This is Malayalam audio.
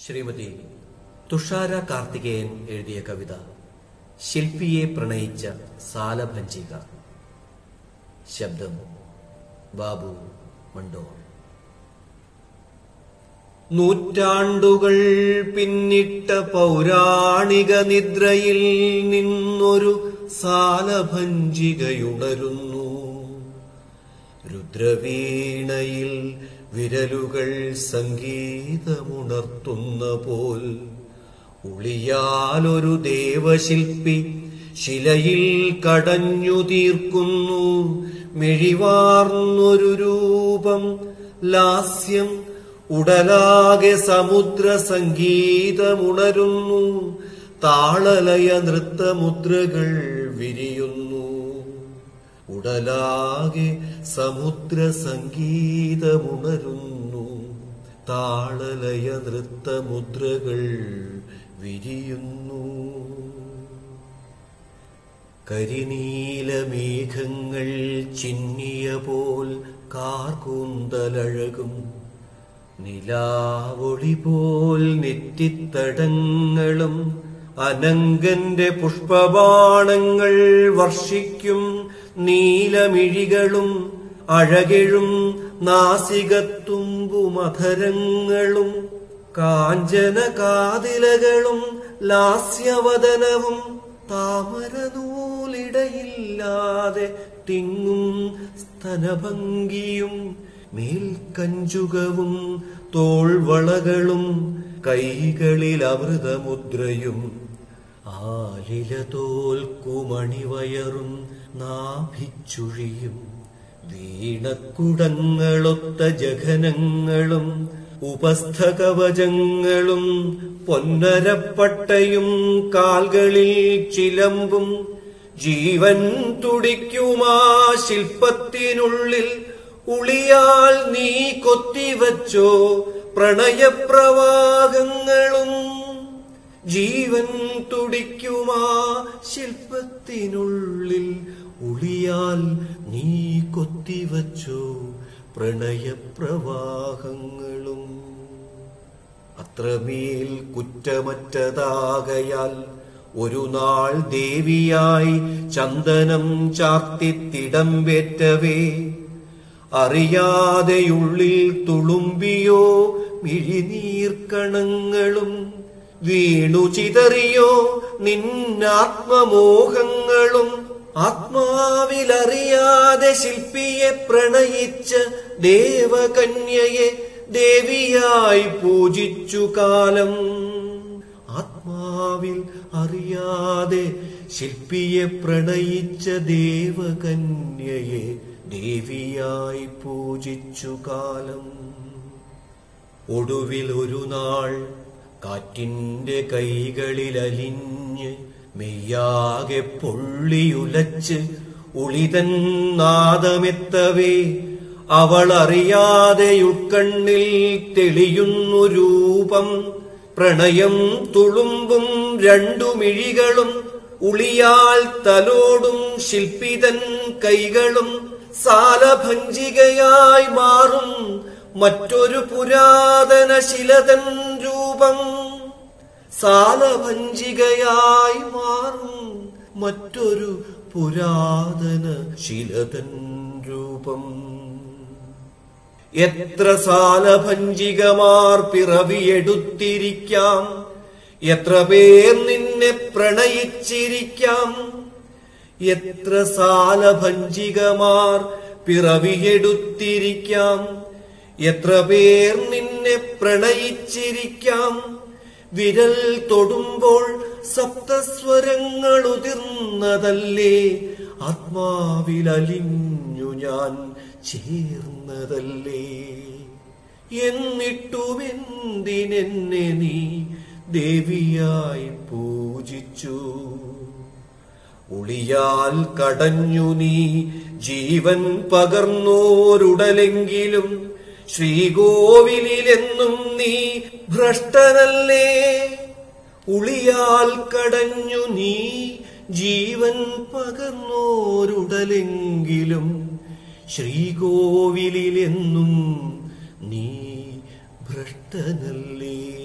ശ്രീമതി തുഷാര കാർത്തികേയൻ എഴുതിയ കവിത ശില്പിയെ പ്രണയിച്ച സാലഭഞ്ചിക ശബ്ദം ബാബു മണ്ടോ നൂറ്റാണ്ടുകൾ പിന്നിട്ട പൗരാണിക നിദ്രയിൽ നിന്നൊരു സാലഭഞ്ചികയുണരുന്നു രുദ്രവീണയിൽ വിരലുകൾ സംഗീതമുണർത്തുന്ന പോൽ ഉളിയാലൊരു ദേവശില്പി ശിലയിൽ കടഞ്ഞു തീർക്കുന്നു മെഴിവാർന്നൊരു രൂപം ലാസ്യം ഉടലാകെ സമുദ്ര സംഗീതമുണരുന്നു താളലയ നൃത്തമുദ്രകൾ വിരിയുന്നു ഉടലാകെ സമുദ്ര സംഗീതമുണരുന്നു താളലയ നൃത്തമുദ്രകൾ വിരിയുന്നു കരിനീലമേഘങ്ങൾ ചിന്നിയ പോൽ കാർകൂന്തലഴകും നിലാവൊളി പോൽ നെറ്റിത്തടങ്ങളും അനങ്കന്റെ പുഷ്പബാണങ്ങൾ വർഷിക്കും നീലമിഴികളും അഴകെഴും നാസികത്തുമ്പുമധരങ്ങളും കാഞ്ചന കാതിലകളും ലാസ്യവദനവും താമരനൂലിടയില്ലാതെ തിങ്ങും സ്തനഭംഗിയും മേൽക്കഞ്ചുകവും തോൾവളകളും കൈകളിൽ അമൃതമുദ്രയും ആലില തോൽക്കുമണിവയറും നാഭിച്ചുഴിയും വീണക്കുടങ്ങളൊത്ത ജഘനങ്ങളും ഉപസ്ഥകവചങ്ങളും പൊന്നരപ്പട്ടയും കാൽകളിൽ ചിലമ്പും ജീവൻ തുടിക്കുമാ ശില്പത്തിനുള്ളിൽ ഉളിയാൽ നീ കൊത്തിവച്ചോ പ്രണയപ്രവാഹങ്ങളും ജീവൻ തുടിക്കുമാ ശില്പത്തിനുള്ളിൽ ഉളിയാൽ നീ കൊത്തിവച്ചോ പ്രണയപ്രവാഹങ്ങളും അത്രമേൽ കുറ്റമറ്റതാകയാൽ ഒരു നാൾ ദേവിയായി ചന്ദനം ചാർത്തിത്തിടംപേറ്റവേ അറിയാതെയുള്ളിൽ തുളുമ്പിയോ മിഴിനീർക്കണങ്ങളും വീണു ചിതറിയോ നിന്നാത്മമോഹങ്ങളും ആത്മാവിലറിയാതെ ശില്പിയെ പ്രണയിച്ച ദേവകന്യയെ ദേവിയായി പൂജിച്ചു കാലം ആത്മാവിൽ അറിയാതെ ശില്പിയെ പ്രണയിച്ച ദേവകന്യയെ ദേവിയായി പൂജിച്ചു കാലം ഒടുവിൽ ഒരു നാൾ കാറ്റിന്റെ കൈകളിൽ അലിഞ്ഞ് മെയ്യാകെ പൊള്ളിയുലച്ച് ഉളിതൻ നാദമെത്തവേ അവൾ അറിയാതെ ഉൾക്കണ്ണിൽ തെളിയുന്നു രൂപം പ്രണയം തുളുമ്പും രണ്ടു മിഴികളും ഉളിയാൽ തലോടും ശില്പിതൻ കൈകളും സാലഭഞ്ചികയായി മാറും മറ്റൊരു പുരാതന ശിലതൻ രൂപം സാലഭഞ്ചികയായി മാറും മറ്റൊരു പുരാതന ശിലതൻ രൂപം എത്ര സാലഭഞ്ചികമാർ പിറവിയെടുത്തിരിക്കാം എത്ര പേർ നിന്നെ പ്രണയിച്ചിരിക്കാം എത്ര സാലഭഞ്ചികമാർ പിറവിയെടുത്തിരിക്കാം എത്ര പേർ നിന്നെ പ്രണയിച്ചിരിക്കാം വിരൽ തൊടുമ്പോൾ സപ്തസ്വരങ്ങൾ ഉതിർന്നതല്ലേ ആത്മാവിലലിഞ്ഞു ഞാൻ ചേർന്നതല്ലേ എന്നിട്ടും എന്തിനെന്നെ നീ ദേവിയായി പൂജിച്ചു ഉളിയാൽ കടഞ്ഞു നീ ജീവൻ പകർന്നോരുടലെങ്കിലും ശ്രീകോവിലെന്നും നീ ഭ്രഷ്ടനല്ലേ ഉളിയാൽ കടഞ്ഞു നീ ജീവൻ പകർന്നോരുടലെങ്കിലും ശ്രീകോവിലെന്നും നീ ഭ്രഷ്ടനല്ലേ